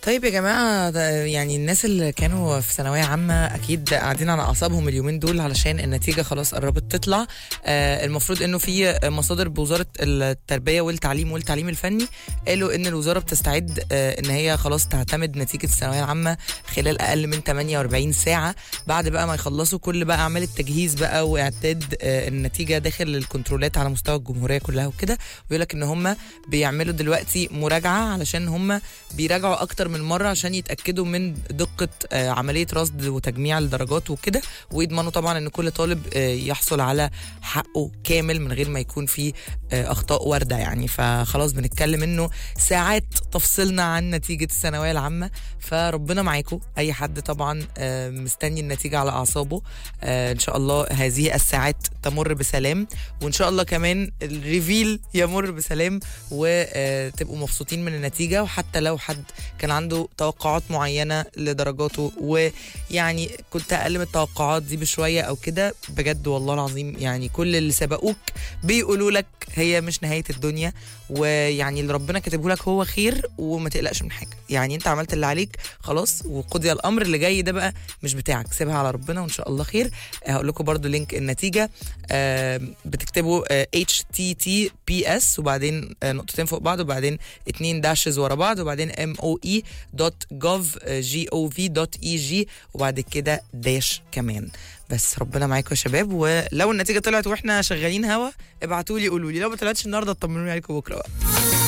طيب يا جماعة ده يعني الناس اللي كانوا في ثانوية عامة أكيد قاعدين على أعصابهم اليومين دول علشان النتيجة خلاص قربت تطلع آه المفروض إنه في مصادر بوزارة التربية والتعليم والتعليم الفني قالوا إن الوزارة بتستعد آه إن هي خلاص تعتمد نتيجة الثانوية العامة خلال أقل من 48 ساعة بعد بقى ما يخلصوا كل بقى أعمال التجهيز بقى وإعداد آه النتيجة داخل الكنترولات على مستوى الجمهورية كلها وكده ويقول لك إن هم بيعملوا دلوقتي مراجعة علشان هم بيراجعوا أكتر من مره عشان يتاكدوا من دقه آه، عمليه رصد وتجميع الدرجات وكده ويضمنوا طبعا ان كل طالب آه، يحصل على حقه كامل من غير ما يكون في آه، اخطاء وارده يعني فخلاص بنتكلم انه ساعات تفصلنا عن نتيجه الثانويه العامه فربنا معاكم اي حد طبعا آه، مستني النتيجه على اعصابه آه، ان شاء الله هذه الساعات تمر بسلام وان شاء الله كمان الريفيل يمر بسلام وتبقوا مبسوطين من النتيجه وحتى لو حد كان عنده توقعات معينه لدرجاته ويعني كنت اقل من التوقعات دي بشويه او كده بجد والله العظيم يعني كل اللي سبقوك بيقولوا لك هي مش نهايه الدنيا ويعني اللي ربنا كاتبه لك هو خير وما تقلقش من حاجه يعني انت عملت اللي عليك خلاص وقضي الامر اللي جاي ده بقى مش بتاعك سيبها على ربنا وان شاء الله خير هقول لكم برضو لينك النتيجه آه، بتكتبوا اتش تي تي بي اس وبعدين آه، نقطتين فوق بعض وبعدين اتنين داشز ورا بعض وبعدين ام او اي دوت جوف جي او في دوت اي جي وبعد كده داش كمان بس ربنا معاكم يا شباب ولو النتيجه طلعت واحنا شغالين هوا ابعتوا لي قولوا لي لو ما طلعتش النهارده اطمنوني عليكم بكره بقى